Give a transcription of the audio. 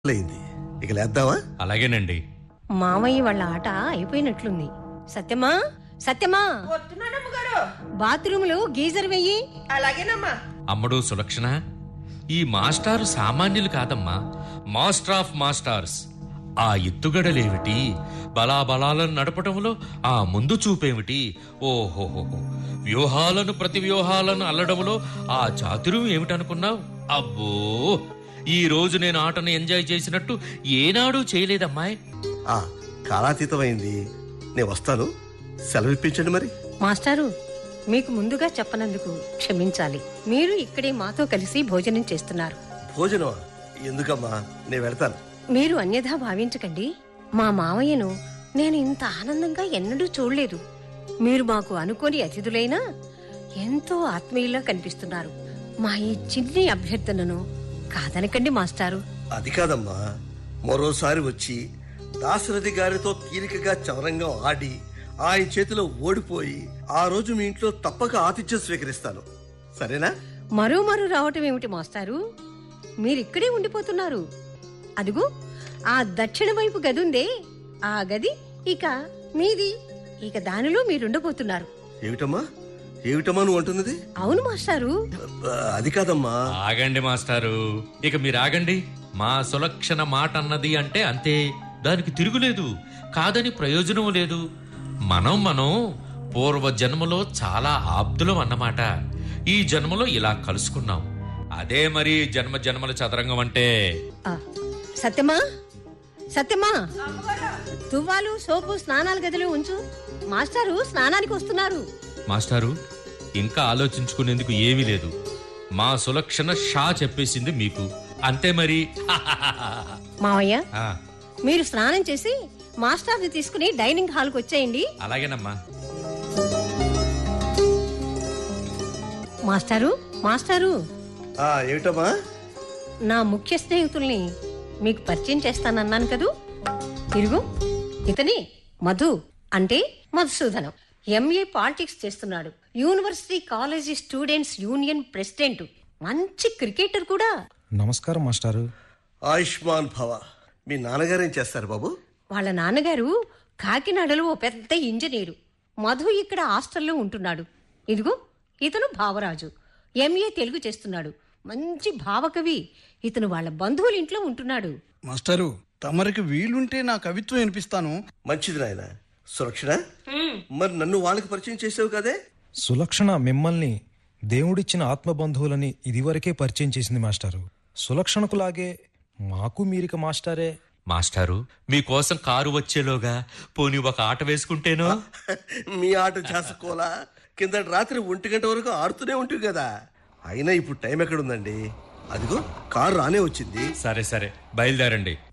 అయింది ఇక లేద్దామా అలాగేనండి మామయ్య వాళ్ళ ఆట అయిపోయినట్లుంది సత్యమా సత్యమా వస్తున్నానమ్మ గారు బాత్రూమ్ లో గీజర్ వెయ్యి అలాగేనమ్మా అమ్మడు సులక్షణ ఈ మాస్టారు సామాన్యులు కాదమ్మా మాస్టర్ ఆఫ్ మాస్టార్స్ ఆ ఎత్తుగడలేమిటి బలాబలాలను నడపటంలో ఆ ముందు చూపేమిటి ఓహోహోహో వ్యూహాలను ప్రతి వ్యూహాలను అల్లడంలో ఆ చాతుర్యం ఏమిటనుకున్నావు అబ్బో ఈ రోజు నేను ఆటను ఎంజాయ్ చేసినట్టు ఏనాడు చేయలేదమ్మాయ్ ఆ కాలాతీతమైంది నేను వస్తాను సెలవు ఇప్పించండి మరి మాస్టారు మీకు ముందుగా చెప్పనందుకు క్షమించాలి మీరు ఇక్కడే మాతో కలిసి భోజనం చేస్తున్నారు భోజనమా ఎందుకమ్మా నేను వెళ్తాను మీరు అన్యథా భావించకండి మా మావయ్యను నేను ఇంత ఆనందంగా ఎన్నడూ చూడలేదు మీరు మాకు అనుకోని అతిథులైనా ఎంతో ఆత్మీయులా కనిపిస్తున్నారు మా ఈ చిన్ని అభ్యర్థనను కాదనకండి మాస్టారు అది కాదమ్మా మరోసారి వచ్చి దాశరథి గారితో తీరికగా చవరంగా ఆడి ఆయన చేతిలో ఓడిపోయి ఆ రోజు మీ ఇంట్లో తప్పక ఆతిథ్యం స్వీకరిస్తాను సరేనా మరో మరో రావటం ఏమిటి మాస్టారు మీరిక్కడే ఉండిపోతున్నారు అదిగో ఆ దక్షిణ వైపు గది ఉందే ఆ గది ఇక మీది ఇక దానిలో మీరుండబోతున్నారు ఏమిటమ్మా ఏమిటమ్మా నువ్వు అంటున్నది అవును మాస్టారు ఆ, అది కాదమ్మా ఆగండి మాస్టారు ఇక మీరు ఆగండి మా సులక్షణ మాట అన్నది అంటే అంతే దానికి తిరుగులేదు కాదని ప్రయోజనం లేదు మనం మనం పూర్వ జన్మలో చాలా ఆప్తులం అన్నమాట ఈ జన్మలో ఇలా కలుసుకున్నాం అదే మరి జన్మ జన్మల చదరంగం అంటే ఆ, సత్యమా సత్యమా తువ్వాలు సోపు స్నానాల గదిలో ఉంచు మాస్టారు స్నానానికి వస్తున్నారు మాస్టారు ఇంకా ఆలోచించుకునేందుకు ఏమీ లేదు మా సులక్షణ షా చెప్పేసింది మీకు అంతే మరి మావయ్య ఆ, మీరు స్నానం చేసి మాస్టర్ని తీసుకుని డైనింగ్ హాల్కి వచ్చేయండి అలాగేనమ్మా మాస్టారు మాస్టారు ఆ, ఏమిటమ్మా నా ముఖ్య స్నేహితుల్ని మీకు పరిచయం చేస్తానన్నాను కదూ తిరుగు ఇతని మధు అంటే మధుసూదనం ఎంఏ పాలిటిక్స్ చేస్తున్నాడు university college students union president మంచి క్రికెటర్ కూడా నమస్కారం మాస్టారు ఆయుష్మాన్ భవ మీ నాన్నగారు ఏం చేస్తారు బాబు వాళ్ళ నాన్నగారు కాకినాడలో ఓ పెద్ద ఇంజనీరు మధు ఇక్కడ హాస్టల్లో ఉంటున్నాడు ఇదిగో ఇతను భావరాజు ఎంఏ తెలుగు చేస్తున్నాడు మంచి భావకవి ఇతను వాళ్ళ బంధువుల ఇంట్లో ఉంటున్నాడు మాస్టరు తమరికి వీలుంటే నా కవిత్వం వినిపిస్తాను మంచిది నాయన సురక్షణ మరి నన్ను వాళ్ళకి పరిచయం చేసావు కదే సులక్షణ మిమ్మల్ని దేవుడిచ్చిన ఆత్మబంధువులని ఇదివరకే పరిచయం చేసింది మాస్టారు సులక్షణకు లాగే మాకు మీరిక మాస్టారే మాస్టారు మీకోసం కారు వచ్చేలోగా పోనీ ఒక ఆట వేసుకుంటేనో మీ ఆట చేసుకోలా కింద రాత్రి ఒంటి గంట వరకు ఆడుతూనే ఉంటుంది కదా అయినా ఇప్పుడు టైం ఎక్కడుందండి అదిగో కారు రానే వచ్చింది సరే సరే బయలుదేరండి